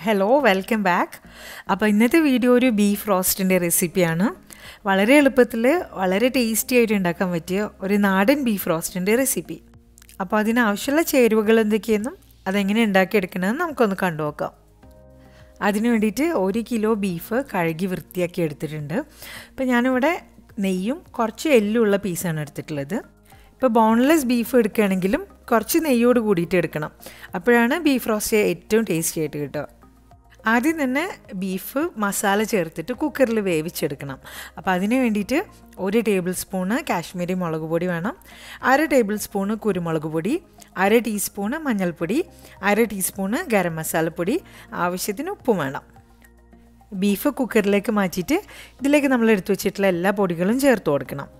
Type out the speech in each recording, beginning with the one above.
hello welcome back അപ്പോൾ ഇന്നത്തെ video ഒരു ബീഫ് റോസ്റ്റിൻ്റെ റെസിപ്പിയാണ് വളരെ എളുപ്പത്തിൽ വളരെ ടേസ്റ്റി ആയിട്ട് ഉണ്ടാക്കാൻ പറ്റിയ ഒരു നാടൻ ബീഫ് റോസ്റ്റിൻ്റെ റെസിപ്പി അപ്പോൾ അതിനാവശ്യമുള്ള ചേരുവകൾ എന്തൊക്കെയെന്നും അതെങ്ങനെ ഉണ്ടാക്കിയെടുക്കണമെന്ന് നമുക്കൊന്ന് കണ്ടു നോക്കാം അതിന് വേണ്ടിയിട്ട് ഒരു കിലോ ബീഫ് കഴുകി വൃത്തിയാക്കി എടുത്തിട്ടുണ്ട് അപ്പോൾ ഞാനിവിടെ നെയ്യും കുറച്ച് എല്ലുള്ള പീസാണ് എടുത്തിട്ടുള്ളത് ഇപ്പോൾ ബോൺലെസ് ബീഫ് എടുക്കുകയാണെങ്കിലും കുറച്ച് നെയ്യോട് കൂടിയിട്ട് എടുക്കണം അപ്പോഴാണ് ബീഫ് റോസ്റ്റ് ഏറ്റവും ടേസ്റ്റി ആയിട്ട് കിട്ടുക ആദ്യം തന്നെ ബീഫ് മസാല ചേർത്തിട്ട് കുക്കറിൽ വേവിച്ചെടുക്കണം അപ്പോൾ അതിന് വേണ്ടിയിട്ട് ഒരു ടേബിൾ സ്പൂണ് കാശ്മീരി മുളക് പൊടി വേണം അര ടേബിൾ സ്പൂണ് കുരുമുളക് പൊടി അര ടീസ്പൂണ് മഞ്ഞൾപ്പൊടി അര ടീസ്പൂണ് ഗരം മസാലപ്പൊടി ആവശ്യത്തിന് ഉപ്പും വേണം ബീഫ് കുക്കറിലേക്ക് മാറ്റിയിട്ട് ഇതിലേക്ക് നമ്മൾ എടുത്തു വെച്ചിട്ടുള്ള എല്ലാ പൊടികളും ചേർത്ത് കൊടുക്കണം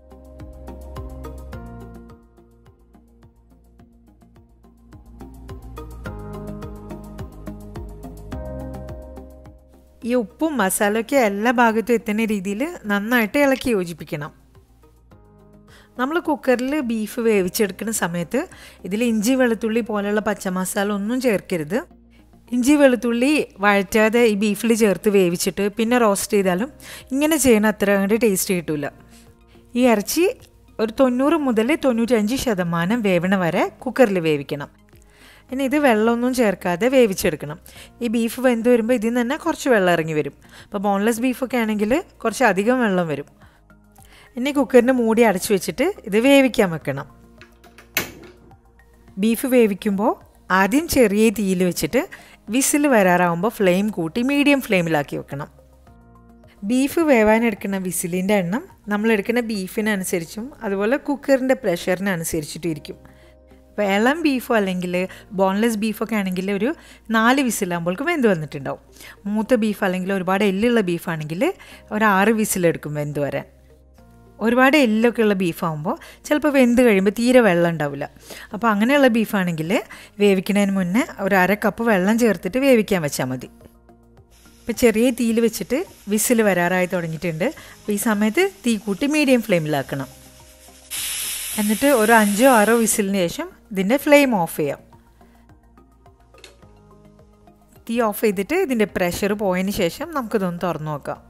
ഈ ഉപ്പും മസാലയൊക്കെ എല്ലാ ഭാഗത്തും എത്തുന്ന രീതിയിൽ നന്നായിട്ട് ഇളക്കി യോജിപ്പിക്കണം നമ്മൾ കുക്കറിൽ ബീഫ് വേവിച്ചെടുക്കുന്ന സമയത്ത് ഇതിൽ ഇഞ്ചി വെളുത്തുള്ളി പോലെയുള്ള പച്ചമസാല ഒന്നും ചേർക്കരുത് ഇഞ്ചി വെളുത്തുള്ളി വഴറ്റാതെ ഈ ബീഫിൽ ചേർത്ത് വേവിച്ചിട്ട് പിന്നെ റോസ്റ്റ് ചെയ്താലും ഇങ്ങനെ ചെയ്യുന്ന അത്ര അങ്ങോട്ട് ടേസ്റ്റ് കിട്ടില്ല ഈ ഇറച്ചി ഒരു തൊണ്ണൂറ് മുതൽ തൊണ്ണൂറ്റഞ്ച് ശതമാനം വേവണ വരെ കുക്കറിൽ വേവിക്കണം ഇനി ഇത് വെള്ളമൊന്നും ചേർക്കാതെ വേവിച്ചെടുക്കണം ഈ ബീഫ് വെന്ത് വരുമ്പോൾ ഇതിൽ നിന്ന് തന്നെ കുറച്ച് വെള്ളം ഇറങ്ങി വരും അപ്പോൾ ബോൺലെസ് ബീഫൊക്കെ ആണെങ്കിൽ കുറച്ച് അധികം വെള്ളം വരും ഇനി കുക്കറിൻ്റെ മൂടി അടച്ചു വെച്ചിട്ട് ഇത് വേവിക്കാൻ വെക്കണം ബീഫ് വേവിക്കുമ്പോൾ ആദ്യം ചെറിയ തീയിൽ വെച്ചിട്ട് വിസിൽ വരാറാവുമ്പോൾ ഫ്ലെയിം കൂട്ടി മീഡിയം ഫ്ലെയിമിലാക്കി വെക്കണം ബീഫ് വേവാനെടുക്കുന്ന വിസിലിൻ്റെ എണ്ണം നമ്മൾ എടുക്കുന്ന ബീഫിനനുസരിച്ചും അതുപോലെ കുക്കറിൻ്റെ പ്രഷറിനനുസരിച്ചിട്ടും ഇരിക്കും ഇപ്പോൾ ഇളം ബീഫോ അല്ലെങ്കിൽ ബോൺലെസ് ബീഫൊക്കെ ആണെങ്കിൽ ഒരു നാല് വിസിലാകുമ്പോൾക്ക് വെന്ത് വന്നിട്ടുണ്ടാവും മൂത്ത ബീഫ് അല്ലെങ്കിൽ ഒരുപാട് എല്ലുള്ള ബീഫാണെങ്കിൽ ഒരു ആറ് വിസിലെടുക്കും വെന്ത് വരാൻ ഒരുപാട് എല്ലൊക്കെ ഉള്ള ബീഫാകുമ്പോൾ ചിലപ്പോൾ വെന്ത് കഴിയുമ്പോൾ തീരെ വെള്ളം ഉണ്ടാവില്ല അപ്പോൾ അങ്ങനെയുള്ള ബീഫാണെങ്കിൽ വേവിക്കുന്നതിന് മുന്നേ ഒരു അര കപ്പ് വെള്ളം ചേർത്തിട്ട് വേവിക്കാൻ വെച്ചാൽ മതി ഇപ്പോൾ ചെറിയ തീയിൽ വെച്ചിട്ട് വിസിൽ വരാറായി തുടങ്ങിയിട്ടുണ്ട് അപ്പോൾ ഈ സമയത്ത് തീ കൂട്ടി മീഡിയം ഫ്ലെയിമിലാക്കണം എന്നിട്ട് ഒരു അഞ്ചോ ആറോ വിസിലിന് ശേഷം ഇതിൻ്റെ ഫ്ലെയിം ഓഫ് ചെയ്യാം തീ ഓഫ് ചെയ്തിട്ട് ഇതിൻ്റെ പ്രഷർ പോയതിന് ശേഷം നമുക്കിതൊന്ന് തുറന്നു നോക്കാം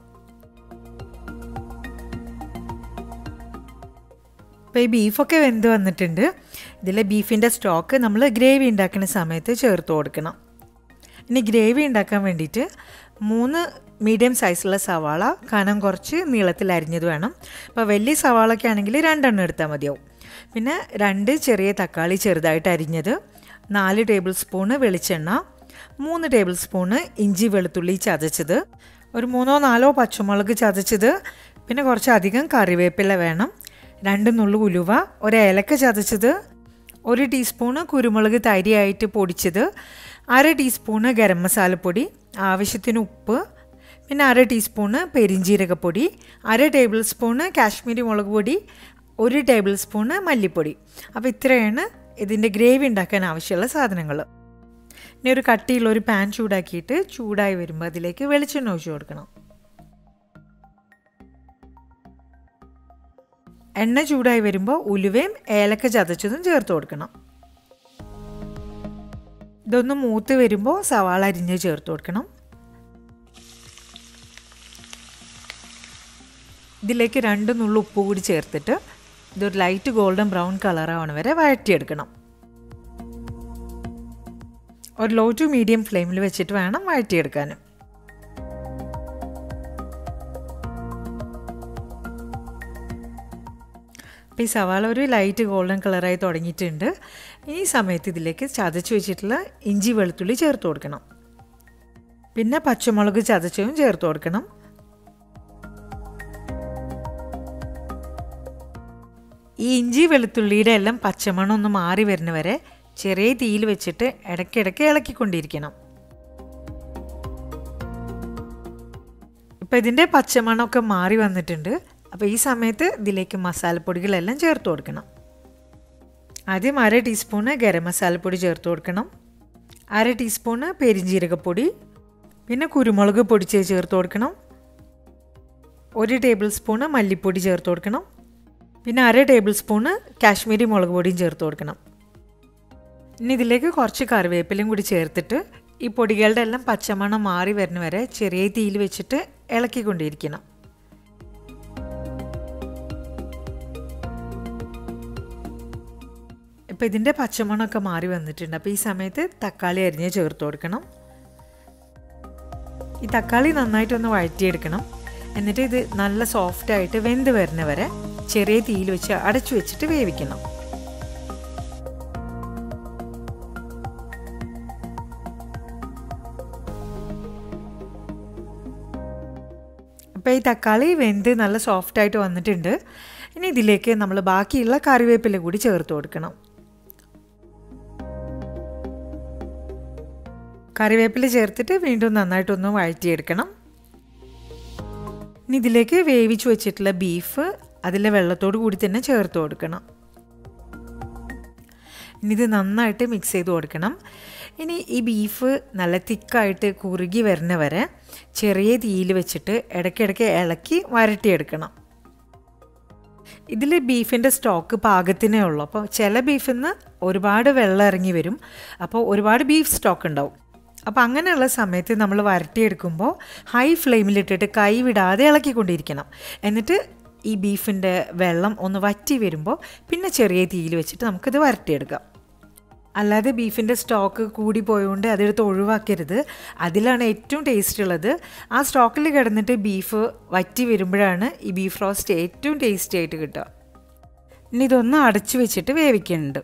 ഇപ്പോൾ ഈ ബീഫൊക്കെ വെന്ത് വന്നിട്ടുണ്ട് ഇതിലെ ബീഫിൻ്റെ സ്റ്റോക്ക് നമ്മൾ ഗ്രേവി ഉണ്ടാക്കുന്ന സമയത്ത് ചേർത്ത് കൊടുക്കണം ഇനി ഗ്രേവി ഉണ്ടാക്കാൻ വേണ്ടിയിട്ട് മൂന്ന് മീഡിയം സൈസുള്ള സവാള കനം കുറച്ച് നീളത്തിൽ അരിഞ്ഞത് വേണം അപ്പോൾ വലിയ സവാളൊക്കെ ആണെങ്കിൽ രണ്ടെണ്ണം എടുത്താൽ മതിയാവും പിന്നെ രണ്ട് ചെറിയ തക്കാളി ചെറുതായിട്ട് അരിഞ്ഞത് നാല് ടേബിൾ സ്പൂണ് വെളിച്ചെണ്ണ മൂന്ന് ടേബിൾ സ്പൂണ് ഇഞ്ചി വെളുത്തുള്ളി ചതച്ചത് ഒരു മൂന്നോ നാലോ പച്ചമുളക് ചതച്ചത് പിന്നെ കുറച്ചധികം കറിവേപ്പില വേണം രണ്ട് നുള്ളു ഉലുവ ഒരു ഏലക്ക ചതച്ചത് ഒരു ടീസ്പൂണ് കുരുമുളക് തരിയായിട്ട് പൊടിച്ചത് അര ടീസ്പൂണ് ഗരം മസാലപ്പൊടി ആവശ്യത്തിന് ഉപ്പ് പിന്നെ അര ടീസ്പൂണ് പെരിഞ്ജീരകപ്പൊടി അര ടേബിൾ സ്പൂണ് കാശ്മീരി മുളക് പൊടി ഒരു ടേബിൾ സ്പൂണ് മല്ലിപ്പൊടി അപ്പോൾ ഇത്രയാണ് ഇതിൻ്റെ ഗ്രേവി ഉണ്ടാക്കാൻ ആവശ്യമുള്ള സാധനങ്ങൾ ഇനി ഒരു കട്ടിയുള്ള ഒരു പാൻ ചൂടാക്കിയിട്ട് ചൂടായി വരുമ്പോൾ അതിലേക്ക് വെളിച്ചെണ്ണ ഒഴിച്ചു കൊടുക്കണം എണ്ണ ചൂടായി വരുമ്പോൾ ഉലുവയും ഏലക്ക ചതച്ചതും ചേർത്ത് കൊടുക്കണം ഇതൊന്ന് മൂത്ത് വരുമ്പോൾ സവാള അരിഞ്ഞ് ചേർത്ത് കൊടുക്കണം ഇതിലേക്ക് രണ്ട് നുള്ളു ഉപ്പ് കൂടി ചേർത്തിട്ട് ഇതൊരു ലൈറ്റ് ഗോൾഡൻ ബ്രൗൺ കളറാവണ വരെ വഴറ്റിയെടുക്കണം ഒരു ലോ ടു മീഡിയം ഫ്ലെയിമിൽ വെച്ചിട്ട് വേണം വഴറ്റിയെടുക്കാൻ അപ്പോൾ ഈ സവാള ഒരു ലൈറ്റ് ഗോൾഡൻ കളറായി തുടങ്ങിയിട്ടുണ്ട് ഈ സമയത്ത് ഇതിലേക്ക് ചതച്ച് വെച്ചിട്ടുള്ള ഇഞ്ചി വെളുത്തുള്ളി ചേർത്ത് കൊടുക്കണം പിന്നെ പച്ചമുളക് ചതച്ചതും ചേർത്ത് കൊടുക്കണം ഈ ഇഞ്ചി വെളുത്തുള്ളിയുടെ എല്ലാം പച്ചമണം ഒന്ന് മാറി വരുന്ന വരെ ചെറിയ തീയിൽ വെച്ചിട്ട് ഇടയ്ക്കിടയ്ക്ക് ഇളക്കിക്കൊണ്ടിരിക്കണം ഇപ്പം ഇതിൻ്റെ പച്ചമണമൊക്കെ മാറി വന്നിട്ടുണ്ട് അപ്പോൾ ഈ സമയത്ത് ഇതിലേക്ക് മസാലപ്പൊടികളെല്ലാം ചേർത്ത് കൊടുക്കണം ആദ്യം അര ടീസ്പൂണ് ഗരം മസാലപ്പൊടി ചേർത്ത് കൊടുക്കണം അര ടീസ്പൂണ് പെരിഞ്ജീരകപ്പൊടി പിന്നെ കുരുമുളക് പൊടിച്ച് ചേർത്ത് കൊടുക്കണം ഒരു ടേബിൾ സ്പൂണ് മല്ലിപ്പൊടി ചേർത്ത് കൊടുക്കണം പിന്നെ അര ടേബിൾ സ്പൂണ് കാശ്മീരി മുളക് പൊടിയും ചേർത്ത് കൊടുക്കണം ഇനി ഇതിലേക്ക് കുറച്ച് കറിവേപ്പിലയും കൂടി ചേർത്തിട്ട് ഈ പൊടികളുടെ എല്ലാം പച്ചമണം മാറി വരുന്ന വരെ ചെറിയ തീയിൽ വെച്ചിട്ട് ഇളക്കിക്കൊണ്ടിരിക്കണം ഇപ്പം ഇതിൻ്റെ പച്ചമണമൊക്കെ മാറി വന്നിട്ടുണ്ട് അപ്പോൾ ഈ സമയത്ത് തക്കാളി അരിഞ്ഞ് ചേർത്ത് കൊടുക്കണം ഈ തക്കാളി നന്നായിട്ടൊന്ന് വഴറ്റിയെടുക്കണം എന്നിട്ട് ഇത് നല്ല സോഫ്റ്റായിട്ട് വെന്ത് വരുന്ന വരെ ചെറിയ തീയിൽ വെച്ച് അടച്ചു വെച്ചിട്ട് വേവിക്കണം അപ്പോൾ ഈ തക്കാളി വെന്ത് നല്ല സോഫ്റ്റായിട്ട് വന്നിട്ടുണ്ട് ഇനി ഇതിലേക്ക് നമ്മൾ ബാക്കിയുള്ള കറിവേപ്പില കൂടി ചേർത്ത് കൊടുക്കണം കറിവേപ്പില ചേർത്തിട്ട് വീണ്ടും നന്നായിട്ടൊന്ന് വഴറ്റിയെടുക്കണം ഇനി ഇതിലേക്ക് വേവിച്ച് വെച്ചിട്ടുള്ള ബീഫ് അതിലെ വെള്ളത്തോട് കൂടി തന്നെ ചേർത്ത് കൊടുക്കണം ഇനി ഇത് നന്നായിട്ട് മിക്സ് ചെയ്ത് കൊടുക്കണം ഇനി ഈ ബീഫ് നല്ല തിക്കായിട്ട് കുറുകി വരുന്ന വരെ ചെറിയ തീയിൽ വെച്ചിട്ട് ഇടയ്ക്കിടയ്ക്ക് ഇളക്കി വരട്ടിയെടുക്കണം ഇതിൽ ബീഫിൻ്റെ സ്റ്റോക്ക് പാകത്തിനേ ഉള്ളൂ അപ്പോൾ ചില ബീഫിൽ നിന്ന് ഒരുപാട് വെള്ളം ഇറങ്ങി വരും അപ്പോൾ ഒരുപാട് ബീഫ് സ്റ്റോക്ക് ഉണ്ടാവും അപ്പോൾ അങ്ങനെയുള്ള സമയത്ത് നമ്മൾ വരട്ടിയെടുക്കുമ്പോൾ ഹൈ ഫ്ലെയിമിലിട്ടിട്ട് കൈ വിടാതെ ഇളക്കിക്കൊണ്ടിരിക്കണം എന്നിട്ട് ഈ ബീഫിൻ്റെ വെള്ളം ഒന്ന് വറ്റി വരുമ്പോൾ പിന്നെ ചെറിയ തീയിൽ വെച്ചിട്ട് നമുക്കിത് വരട്ടിയെടുക്കാം അല്ലാതെ ബീഫിൻ്റെ സ്റ്റോക്ക് കൂടി പോയതുകൊണ്ട് അതെടുത്ത് ഒഴിവാക്കരുത് അതിലാണ് ഏറ്റവും ടേസ്റ്റ് ഉള്ളത് ആ സ്റ്റോക്കിൽ കിടന്നിട്ട് ബീഫ് വറ്റി വരുമ്പോഴാണ് ഈ ബീഫ് റോസ്റ്റ് ഏറ്റവും ടേസ്റ്റി ആയിട്ട് കിട്ടുക ഇനി ഇതൊന്ന് അടച്ചു വെച്ചിട്ട് വേവിക്കുന്നുണ്ട്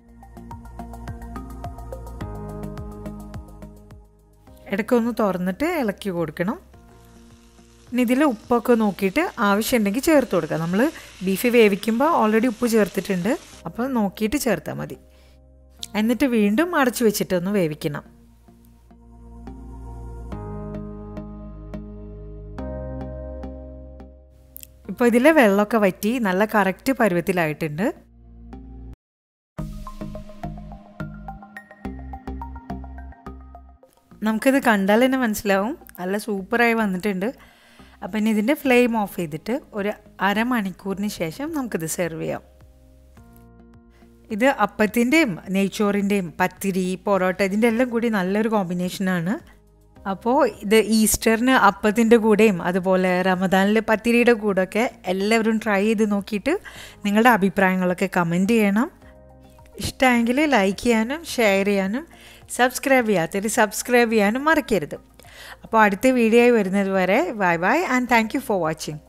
ഇടയ്ക്കൊന്ന് തുറന്നിട്ട് ഇളക്കി കൊടുക്കണം ഇനി ഇതിൽ ഉപ്പൊക്കെ നോക്കിയിട്ട് ആവശ്യമുണ്ടെങ്കിൽ ചേർത്ത് കൊടുക്കുക നമ്മൾ ബീഫ് വേവിക്കുമ്പോൾ ഓൾറെഡി ഉപ്പ് ചേർത്തിട്ടുണ്ട് അപ്പോൾ നോക്കിയിട്ട് ചേർത്താൽ മതി എന്നിട്ട് വീണ്ടും അടച്ചു വെച്ചിട്ടൊന്ന് വേവിക്കണം ഇപ്പോൾ ഇതിലെ വെള്ളമൊക്കെ വറ്റി നല്ല കറക്റ്റ് പരുവത്തിലായിട്ടുണ്ട് നമുക്കിത് കണ്ടാൽ തന്നെ മനസ്സിലാവും നല്ല സൂപ്പറായി വന്നിട്ടുണ്ട് അപ്പം ഇനി ഇതിൻ്റെ ഫ്ലെയിം ഓഫ് ചെയ്തിട്ട് ഒരു അരമണിക്കൂറിന് ശേഷം നമുക്കിത് സെർവ് ചെയ്യാം ഇത് അപ്പത്തിൻ്റെയും നെയ്ച്ചോറിൻ്റെയും പത്തിരി പൊറോട്ട ഇതിൻ്റെ എല്ലാം കൂടി നല്ലൊരു കോമ്പിനേഷനാണ് അപ്പോൾ ഇത് ഈസ്റ്ററിന് അപ്പത്തിൻ്റെ കൂടെയും അതുപോലെ റമദാനിൽ പത്തിരിയുടെ കൂടെയൊക്കെ എല്ലാവരും ട്രൈ ചെയ്ത് നോക്കിയിട്ട് നിങ്ങളുടെ അഭിപ്രായങ്ങളൊക്കെ കമൻറ്റ് ചെയ്യണം ഇഷ്ടമെങ്കിൽ ലൈക്ക് ചെയ്യാനും ഷെയർ ചെയ്യാനും സബ്സ്ക്രൈബ് ചെയ്യാത്തവർ സബ്സ്ക്രൈബ് ചെയ്യാനും മറക്കരുത് അപ്പോൾ അടുത്ത വീഡിയോ വരുന്നത് വരെ bye bye and thank you for watching